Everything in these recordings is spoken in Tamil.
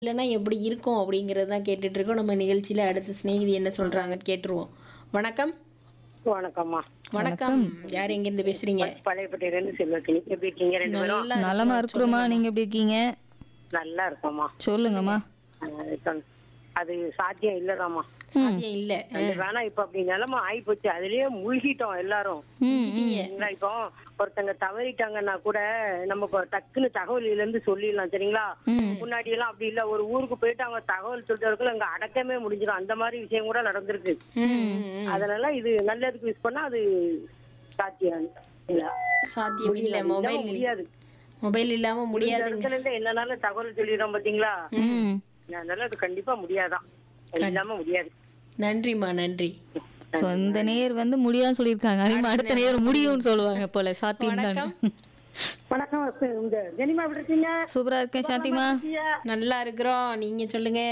இல்லைன்னா எப்படி இருக்கும் அப்படிங்கிறது தான் கேட்டுட்டு இருக்கோம் நம்ம நிகழ்ச்சியில அடுத்து சிநேகிதி என்ன சொல்றாங்கன்னு கேட்டுருவோம் வணக்கம் வணக்கம்மா வணக்கம் யார் எங்கேருந்து பேசுறீங்க பழையப்பட்டியிலிருந்து செல்வத்தினி எப்படி இருக்கீங்க ரெண்டு பேரும் நல்லா நலமா இருக்கிறோமா நீங்க எப்படி இருக்கீங்க நல்லா இருக்கோம்மா சொல்லுங்கம்மா அஹ் இப்ப அது சாத்தியம் இல்லதாம்மா சாத்தியம் இல்ல அது வேணா இப்ப அப்படி நிலைமை ஆயிப்போச்சு அதுலயே மூழ்கிட்டோம் எல்லாரும் ம் ம். சரிங்களா? இப்போ ஒருத்தங்க தவறிட்டாங்கன்னா கூட நம்ம இப்ப டக்குன்னு தகவல் இதுல இருந்து சொல்லிடலாம் சரிங்களா முன்னாடி எல்லாம் அப்படி இல்ல ஒரு ஊருக்கு போயிட்டு அவங்க தகவல் சொல்றதுக்குள்ள அங்க அடக்கமே முடிஞ்சிடும் அந்த மாதிரி விஷயம் கூட நடந்திருக்கு அதனால இது நல்லதுக்கு யூஸ் பண்ணா அது சாத்தியம் இல்ல சாத்தியம் இல்ல இல்லாம மொபைல் முடியாது மொபைல் இல்லாம இந்த முடியாதுங்க இடத்துல இருந்து என்னனாலும் தகவல் சொல்லிடுறோம் பாத்தீங்களா ம் அதனால அது கண்டிப்பா முடியாதான் அது இல்லாம முடியாது நன்றிம்மா நன்றி ஸோ இந்த நேர் வந்து முடியாதுன்னு சொல்லியிருக்காங்க அதே அடுத்த நேர் முடியும்னு சொல்லுவாங்க போல சாத்தியம் தான் வணக்கம் வணக்கம் இந்த ஜெனிமா எப்படி இருக்கீங்க சூப்பரா இருக்கேன் சாந்திமா நல்லா இருக்கிறோம் நீங்க சொல்லுங்க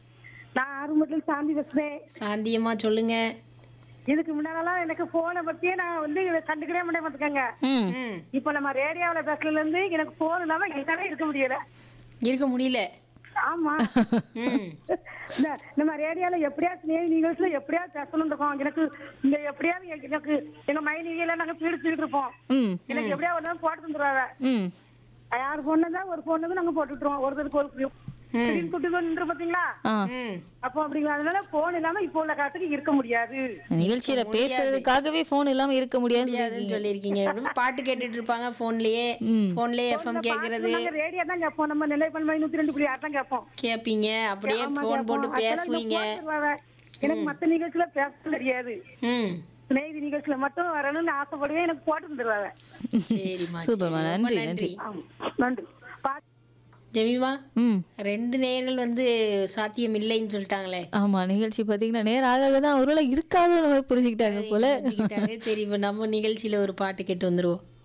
நான் ஆறுமுகத்தில் சாந்தி பேசுறேன் சாந்தியம்மா சொல்லுங்க இதுக்கு முன்னாலாம் எனக்கு போனை பத்தியே நான் வந்து கண்டுக்கவே முடிய மாட்டேங்க ம் ம் இப்ப நம்ம ரேடியோல பேசுறதுல இருந்து எனக்கு போன் இல்லாம என்னால இருக்க முடியல இருக்க முடியல ஆமா ம் இந்த நம்ம ரேடியோல எப்படியாவது நேர் நிகழ்ச்சியில எப்படியாவது பேசணும் இருக்கோம் எனக்கு இந்த எப்படியாவது எ- எனக்கு எங்க மைனிவியெல்லாம் நாங்க பீடிச்சுட்டு இருப்போம் ம் எனக்கு எப்படியாவது ஒரு நாள் போட்டு தந்துருவாங்க ம் யார் போன தான் ஒரு போனுக்கு நாங்க போட்டுட்டுருவோம் ஒருத்தருக்கு ஒரு ஸ்கிரீன் குட்டி நின்று பாத்தீங்களா ஆ ம் அப்போ அப்படிங்களா அதனால போன் இல்லாம இப்போ உள்ள காலத்துக்கு இருக்க முடியாது நிகழ்ச்சியில பேசுறதுக்காகவே போன் இல்லாம இருக்க முடியாது முடியாதுன்னு சொல்லியிருக்கீங்க அப்படியே பாட்டு கேட்டுட்டு இருப்பாங்க போன்லயே ம். போன்லயே எஃப்எம் கேக்குறது நாங்க ரேடியோ தான் கேட்போம் நம்ம நிலைப்பன்மை நூத்தி ரெண்டு புள்ளி ஆறு தான் கேட்போம் கேப்பீங்க அப்படியே ஆமா, போன் கேட்போம். போட்டு அப்பெல்லாம் பேசுவீங்க இங்க phone தருவாங்க. எனக்கு மத்த நிகழ்ச்சியில பேச தெரியாது ம் சிநேகிதி நிகழ்ச்சியில மட்டும் வரணும்னு ஆசைப்படுவேன் எனக்கு போட்டு தந்துருவாங்க சரிம்மா சூப்பர்மா சரி. ரொம்ப நன்றி நன்றி ஆமா. நன்றி பா- ஜெமிமா ம் ரெண்டு நேர்கள் வந்து சாத்தியம் இல்லைன்னு சொல்லிட்டாங்களே ஆமா நிகழ்ச்சி பாத்தீங்கன்னா நேரம் ஆக ஆக தான் ஒருவேளை இருக்காதுன்னு நம்ம புரிஞ்சுக்கிட்டாங்க போல புரிஞ்சுக்கிட்டாங்க. சரி இப்ப நம்ம நிகழ்ச்சியில ஒரு பாட்டு கேட்டு வந்துருவோம்